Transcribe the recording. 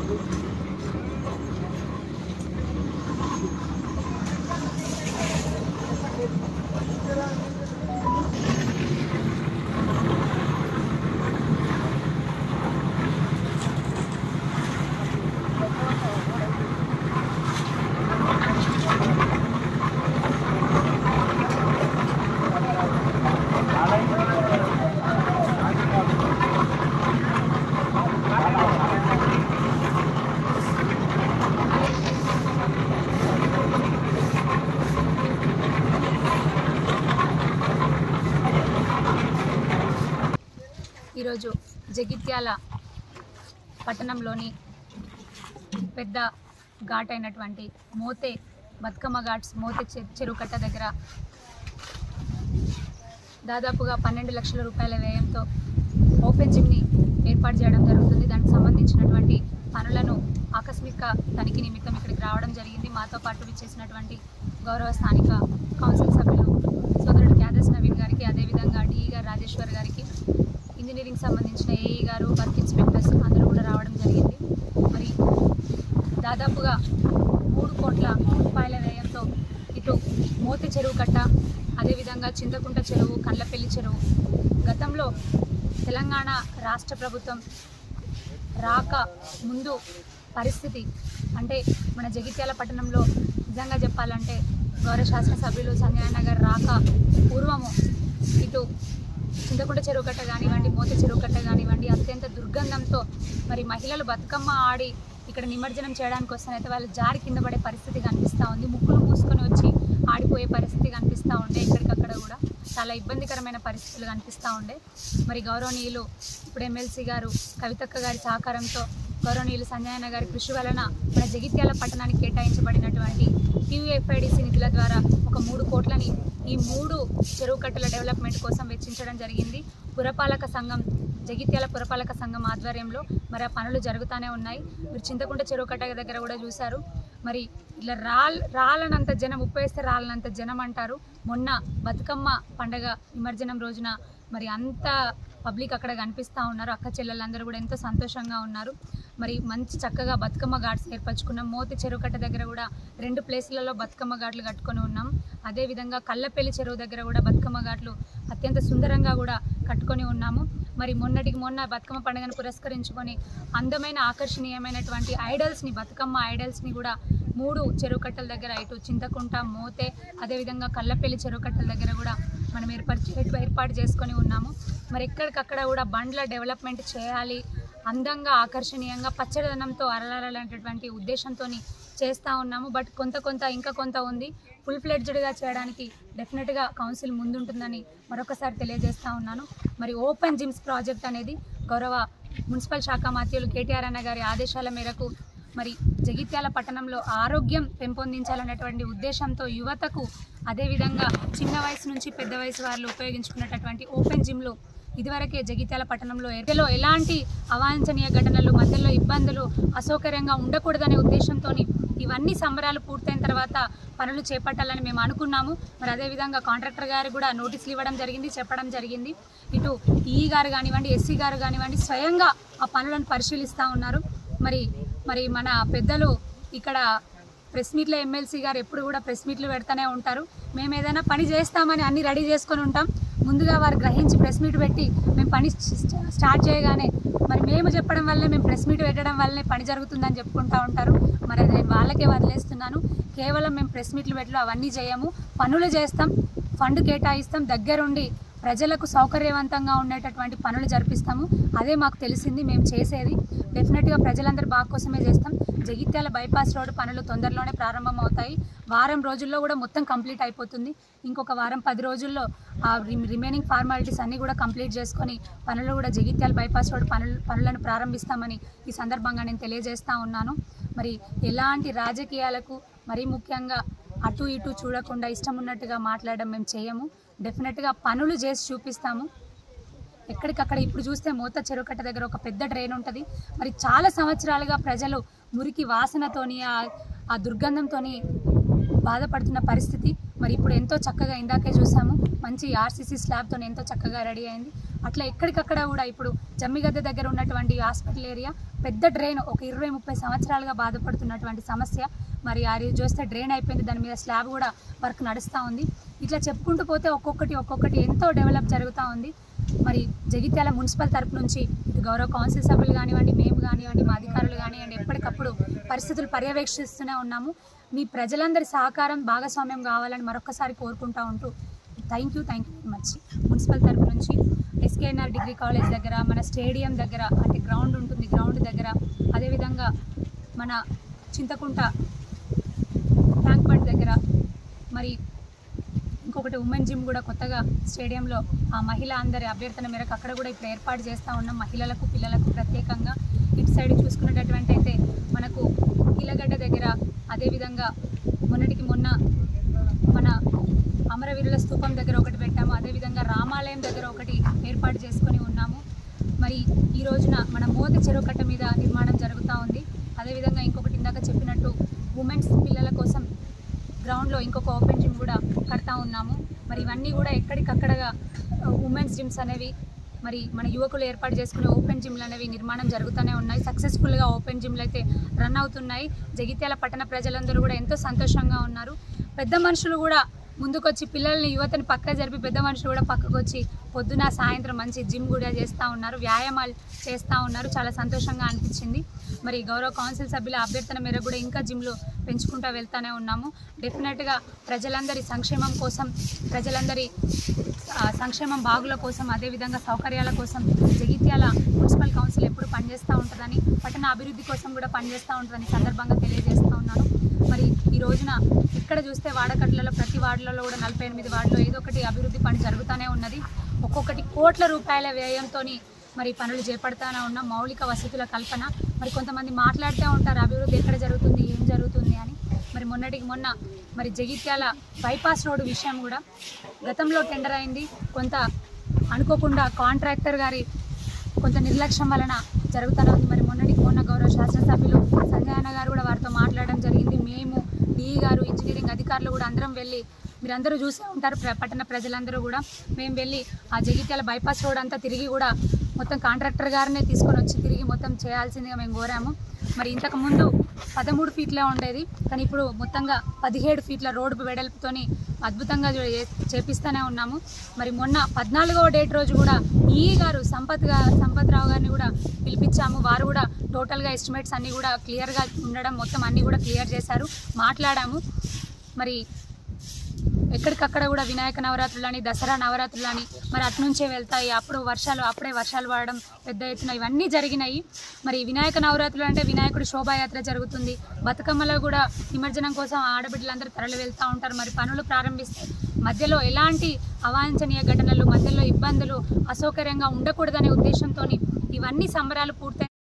ఈరోజు జగిత్యాల పట్టణంలోని పెద్ద ఘాట్ అయినటువంటి మోతే బతుకమ్మ ఘాట్స్ మోతే చె- చెరువు కట్ట దగ్గర దాదాపుగా పన్నెండు లక్షల రూపాయల వ్యయంతో ఓపెన్ జిమ్ని ఏర్పాటు చేయడం జరుగుతుంది దానికి సంబంధించినటువంటి పనులను ఆకస్మిక తనిఖీ నిమిత్తం ఇక్కడికి రావడం జరిగింది మాతో పాటు విచ్చేసినటువంటి గౌరవ స్థానిక కౌన్సిల్ సభ్యులు సోదరుడు క్యాదస్ నవీన్ గారికి అదేవిధంగా డిఈ గారు రాజేశ్వర్ గారికి ఇంజనీరింగ్ సంబంధించిన ఏఈ గారు వర్క్ ఇన్స్పెక్టర్స్ అందరూ కూడా రావడం జరిగింది మరి దాదాపుగా మూడు కోట్ల రూపాయల వ్యయంతో ఇటు మోతి చెరువు కట్ట అదేవిధంగా చింతకుంట చెరువు కళ్ళపల్లి చెరువు గతంలో తెలంగాణ రాష్ట్ర ప్రభుత్వం రాక ముందు పరిస్థితి అంటే మన జగిత్యాల పట్టణంలో నిజంగా చెప్పాలంటే గౌరవ శాసనసభ్యులు సంజయ్ నగర్ రాక పూర్వము ఇటు చింతకుంట చెరువు కట్ట కానివ్వండి మోత చెరువు కట్ట కానివ్వండి అత్యంత దుర్గంధంతో మరి మహిళలు బతుకమ్మ ఆడి ఇక్కడ నిమజ్జనం చేయడానికి వస్తానైతే వాళ్ళు జారి కింద పడే పరిస్థితి కనిపిస్తూ ఉంది ముక్కులు మూసుకొని వచ్చి ఆడిపోయే పరిస్థితి కనిపిస్తూ ఉండే ఇక్కడికక్కడ కూడా చాలా ఇబ్బందికరమైన పరిస్థితులు కనిపిస్తూ ఉండే మరి గౌరవనీయులు ఇప్పుడు ఎమ్మెల్సీ గారు కవితక్క గారి సహకారంతో గౌరవనీయులు సంజయన గారి కృషి వలన మన జగిత్యాల పట్టణానికి కేటాయించబడినటువంటి టీయూఎఫ్ఐడిసి నిధుల ద్వారా ఒక మూడు కోట్లని ఈ మూడు చెరువు కట్టల డెవలప్మెంట్ కోసం వెచ్చించడం జరిగింది పురపాలక సంఘం జగిత్యాల పురపాలక సంఘం ఆధ్వర్యంలో మరి ఆ పనులు జరుగుతూనే ఉన్నాయి మీరు చింతకుంట చెరువు కట్ట దగ్గర కూడా చూశారు మరి ఇట్లా రాల్ రాలనంత జనం ఉప్పేస్తే రాలనంత జనం అంటారు మొన్న బతుకమ్మ పండగ నిమజ్జనం రోజున మరి అంత పబ్లిక్ అక్కడ కనిపిస్తూ ఉన్నారు అక్క చెల్లెలందరూ కూడా ఎంతో సంతోషంగా ఉన్నారు మరి మంచి చక్కగా బతుకమ్మ ఘాట్స్ ఏర్పరచుకున్నాం మోతి చెరువు కట్ట దగ్గర కూడా రెండు ప్లేసులలో బతుకమ్మ ఘాట్లు కట్టుకొని ఉన్నాం అదేవిధంగా కళ్ళపల్లి చెరువు దగ్గర కూడా బతుకమ్మ ఘాట్లు అత్యంత సుందరంగా కూడా కట్టుకొని ఉన్నాము మరి మొన్నటికి మొన్న బతుకమ్మ పండుగను పురస్కరించుకొని అందమైన ఆకర్షణీయమైనటువంటి ఐడల్స్ని బతుకమ్మ ఐడల్స్ని కూడా మూడు చెరువు కట్టల దగ్గర ఇటు చింతకుంట మోతే అదేవిధంగా కళ్ళపల్లి చెరువు కట్టల దగ్గర కూడా మనం ఏర్పాటు ఏర్పాటు చేసుకొని ఉన్నాము మరి ఎక్కడికక్కడ కూడా బండ్ల డెవలప్మెంట్ చేయాలి అందంగా ఆకర్షణీయంగా పచ్చదనంతో అరలాలనేటటువంటి ఉద్దేశంతో చేస్తూ ఉన్నాము బట్ కొంత కొంత ఇంకా కొంత ఉంది ఫుల్ ఫ్లెడ్జ్డ్గా చేయడానికి డెఫినెట్గా కౌన్సిల్ ముందుంటుందని మరొకసారి తెలియజేస్తూ ఉన్నాను మరి ఓపెన్ జిమ్స్ ప్రాజెక్ట్ అనేది గౌరవ మున్సిపల్ శాఖ మాత్యులు కేటీఆర్ అన్న గారి ఆదేశాల మేరకు మరి జగిత్యాల పట్టణంలో ఆరోగ్యం పెంపొందించాలనేటువంటి ఉద్దేశంతో యువతకు అదేవిధంగా చిన్న వయసు నుంచి పెద్ద వయసు వాళ్ళు ఉపయోగించుకునేటటువంటి ఓపెన్ జిమ్లు ఇదివరకే జగిత్యాల పట్టణంలో ఎర్రలో ఎలాంటి అవాంఛనీయ ఘటనలు మధ్యలో ఇబ్బందులు అసౌకర్యంగా ఉండకూడదనే ఉద్దేశంతో ఇవన్నీ సంబరాలు పూర్తయిన తర్వాత పనులు చేపట్టాలని మేము అనుకున్నాము మరి అదేవిధంగా కాంట్రాక్టర్ గారు కూడా నోటీసులు ఇవ్వడం జరిగింది చెప్పడం జరిగింది ఇటు ఈ గారు కానివ్వండి ఎస్సీ గారు కానివ్వండి స్వయంగా ఆ పనులను పరిశీలిస్తూ ఉన్నారు మరి మరి మన పెద్దలు ఇక్కడ ప్రెస్ మీట్లో ఎమ్మెల్సీ గారు ఎప్పుడు కూడా ప్రెస్ మీట్లు పెడతానే ఉంటారు మేము ఏదైనా పని చేస్తామని అన్ని రెడీ చేసుకొని ఉంటాం ముందుగా వారు గ్రహించి ప్రెస్ మీట్ పెట్టి మేము పని స్ట- స్టార్ట్ చేయగానే మరి మేము చెప్పడం వల్లే మేము ప్రెస్ మీట్ పెట్టడం వల్లనే పని జరుగుతుందని చెప్పుకుంటూ ఉంటారు మరి అది నేను వాళ్ళకే వదిలేస్తున్నాను కేవలం మేము ప్రెస్ మీట్లు పెట్టలు అవన్నీ చేయము పనులు చేస్తాం ఫండ్ కేటాయిస్తాం దగ్గరుండి ప్రజలకు సౌకర్యవంతంగా ఉండేటటువంటి పనులు జరిపిస్తాము అదే మాకు తెలిసింది మేము చేసేది డెఫినెట్గా ప్రజలందరూ బాగా కోసమే చేస్తాం జగిత్యాల బైపాస్ రోడ్ పనులు తొందరలోనే ప్రారంభం అవుతాయి వారం రోజుల్లో కూడా మొత్తం కంప్లీట్ అయిపోతుంది ఇంకొక వారం పది రోజుల్లో ఆ రి- రిమైనింగ్ ఫార్మాలిటీస్ అన్నీ కూడా కంప్లీట్ చేసుకొని పనులు కూడా జగిత్యాల బైపాస్ రోడ్ పనులు పనులను ప్రారంభిస్తామని ఈ సందర్భంగా నేను తెలియజేస్తా ఉన్నాను మరి ఎలాంటి రాజకీయాలకు మరీ ముఖ్యంగా అటు ఇటు చూడకుండా ఇష్టం ఉన్నట్టుగా మాట్లాడడం మేము చేయము డెఫినెట్గా పనులు చేసి చూపిస్తాము ఎక్కడికక్కడ ఇప్పుడు చూస్తే మూత చెరువుకట్ట దగ్గర ఒక పెద్ద డ్రైన్ ఉంటుంది మరి చాలా సంవత్సరాలుగా ప్రజలు మురికి వాసనతోని ఆ ఆ దుర్గంధంతోని బాధపడుతున్న పరిస్థితి మరి ఇప్పుడు ఎంతో చక్కగా ఇందాకే చూసాము మంచి ఆర్సీసీ స్లాబ్తో ఎంతో చక్కగా రెడీ అయింది అట్లా ఎక్కడికక్కడ కూడా ఇప్పుడు జమ్మిగద్ద దగ్గర ఉన్నటువంటి హాస్పిటల్ ఏరియా పెద్ద డ్రైన్ ఒక ఇరవై ముప్పై సంవత్సరాలుగా బాధపడుతున్నటువంటి సమస్య మరి ఆ రోజు చూస్తే డ్రైన్ అయిపోయింది దాని మీద స్లాబ్ కూడా వర్క్ నడుస్తూ ఉంది ఇట్లా చెప్పుకుంటూ పోతే ఒక్కొక్కటి ఒక్కొక్కటి ఎంతో డెవలప్ జరుగుతూ ఉంది మరి జగిత్యాల మున్సిపల్ తరపు నుంచి ఇటు గౌరవ కౌన్సిల్ సభ్యులు కానివ్వండి మేము కానివ్వండి మా అధికారులు కానివ్వండి ఎప్పటికప్పుడు పరిస్థితులు పర్యవేక్షిస్తూనే ఉన్నాము మీ ప్రజలందరి సహకారం భాగస్వామ్యం కావాలని మరొకసారి కోరుకుంటా ఉంటూ thank you thank you very much municipal తరపు నుంచి ఎస్కేఎన్ఆర్ డిగ్రీ కాలేజ్ దగ్గర మన స్టేడియం దగ్గర అంటే గ్రౌండ్ ఉంటుంది గ్రౌండ్ దగ్గర అదేవిధంగా మన చింతకుంట ట్యాంక్ బండ్ దగ్గర మరి ఇంకొకటి ఉమెన్ జిమ్ కూడా కొత్తగా స్టేడియంలో ఆ మహిళ అందరి అభ్యర్థన మేరకు అక్కడ కూడా ఇప్పుడు ఏర్పాటు చేస్తూ ఉన్నాం మహిళలకు పిల్లలకు ప్రత్యేకంగా ఇటు సైడ్ చూసుకునేటటువంటి అయితే మనకు కీలగడ్డ దగ్గర అదేవిధంగా మొన్నటికి మొన్న మన అమరవీరుల స్తూపం దగ్గర ఒకటి పెట్టాము అదేవిధంగా రామాలయం దగ్గర ఒకటి ఏర్పాటు చేసుకొని ఉన్నాము మరి ఈ రోజున మన మోత చెరువు కట్ట మీద నిర్మాణం జరుగుతూ ఉంది అదేవిధంగా ఇంకొకటి ఇందాక చెప్పినట్టు ఉమెన్స్ పిల్లల కోసం గ్రౌండ్లో ఇంకొక ఓపెన్ జిమ్ కూడా కడతా ఉన్నాము మరి ఇవన్నీ కూడా ఎక్కడికక్కడగా ఉమెన్స్ జిమ్స్ అనేవి మరి మన యువకులు ఏర్పాటు చేసుకునే ఓపెన్ జిమ్లు అనేవి నిర్మాణం జరుగుతూనే ఉన్నాయి సక్సెస్ఫుల్గా ఓపెన్ జిమ్లు అయితే రన్ అవుతున్నాయి జగిత్యాల పట్టణ ప్రజలందరూ కూడా ఎంతో సంతోషంగా ఉన్నారు పెద్ద మనుషులు కూడా ముందుకొచ్చి పిల్లల్ని యువతని పక్క జరిపి పెద్ద మనుషులు కూడా పక్కకు వచ్చి పొద్దున సాయంత్రం మంచి జిమ్ కూడా చేస్తూ ఉన్నారు వ్యాయామాలు చేస్తూ ఉన్నారు చాలా సంతోషంగా అనిపించింది మరి గౌరవ కౌన్సిల్ సభ్యుల అభ్యర్థన మేరకు కూడా ఇంకా జిమ్లు పెంచుకుంటూ వెళ్తూనే ఉన్నాము డెఫినెట్గా ప్రజలందరి సంక్షేమం కోసం ప్రజలందరి ఆ, సంక్షేమం బాగుల కోసం అదేవిధంగా సౌకర్యాల కోసం జగిత్యాల మున్సిపల్ కౌన్సిల్ ఎప్పుడు పనిచేస్తూ ఉంటుందని పట్టణ అభివృద్ధి కోసం కూడా పనిచేస్తూ ఉంటుందని సందర్భంగా తెలియజేస్తూ ఉన్నాను మరి ఈ రోజున ఇక్కడ చూస్తే వాడకట్లలో ప్రతి వార్డులలో కూడా నలభై ఎనిమిది వార్డులో ఏదో ఒకటి అభివృద్ధి పని జరుగుతూనే ఉన్నది ఒక్కొక్కటి కోట్ల రూపాయల వ్యయంతో మరి పనులు చేపడతానే ఉన్నాం మౌలిక వసతుల కల్పన మరి కొంతమంది మాట్లాడుతూ ఉంటారు అభివృద్ధి ఎక్కడ జరుగుతుంది ఏం జరుగుతుంది అని మరి మొన్నటికి మొన్న మరి జగిత్యాల బైపాస్ రోడ్డు విషయం కూడా గతంలో టెండర్ అయింది కొంత అనుకోకుండా కాంట్రాక్టర్ గారి కొంత నిర్లక్ష్యం వలన జరుగుతూనే ఉంది మరి మొన్నటికి మొన్న గౌరవ శాసనసభ్యులు సంజయ్ అన్న గారు కూడా వారితో మాట్లాడడం జరిగింది మేము డిఈ గారు ఇంజనీరింగ్ అధికారులు కూడా అందరం వెళ్ళి మీరందరూ చూసే ఉంటారు ప్ర- పట్టణ ప్రజలందరూ కూడా మేము వెళ్ళి ఆ జగిత్యాల బైపాస్ రోడ్ అంతా తిరిగి కూడా మొత్తం కాంట్రాక్టర్ గారినే తీసుకొని వచ్చి తిరిగి మొత్తం చేయాల్సిందిగా మేము కోరాము మరి ఇంతకు ముందు పదమూడు ఫీట్లే ఉండేది కానీ ఇప్పుడు మొత్తంగా పదిహేడు ఫీట్ల రోడ్డు వెడల్పుతోని అద్భుతంగా చే- చేపిస్తూనే ఉన్నాము మరి మొన్న పద్నాలుగవ డేట్ రోజు కూడా ఈ గారు సంపత్ గా సంపత్ రావు గారిని కూడా పిలిపించాము వారు కూడా టోటల్గా ఎస్టిమేట్స్ అన్నీ కూడా క్లియర్గా ఉండడం మొత్తం అన్నీ కూడా క్లియర్ చేశారు మాట్లాడాము మరి ఎక్కడికక్కడ కూడా వినాయక నవరాత్రులని దసరా నవరాత్రులని మరి అట్నుంచే వెళ్తాయి అప్పుడు వర్షాలు అప్పుడే వర్షాలు పడడం పెద్ద ఎత్తున ఇవన్నీ జరిగినాయి మరి వినాయక నవరాత్రులు అంటే వినాయకుడి శోభాయాత్ర జరుగుతుంది బతుకమ్మలో కూడా నిమజ్జనం కోసం ఆడబిడ్డలందరూ తరలి వెళ్తూ ఉంటారు మరి పనులు ప్రారంభిస్తే మధ్యలో ఎలాంటి అవాంఛనీయ ఘటనలు మధ్యలో ఇబ్బందులు అసౌకర్యంగా ఉండకూడదనే ఉద్దేశంతో ఇవన్నీ సంబరాలు పూర్తయి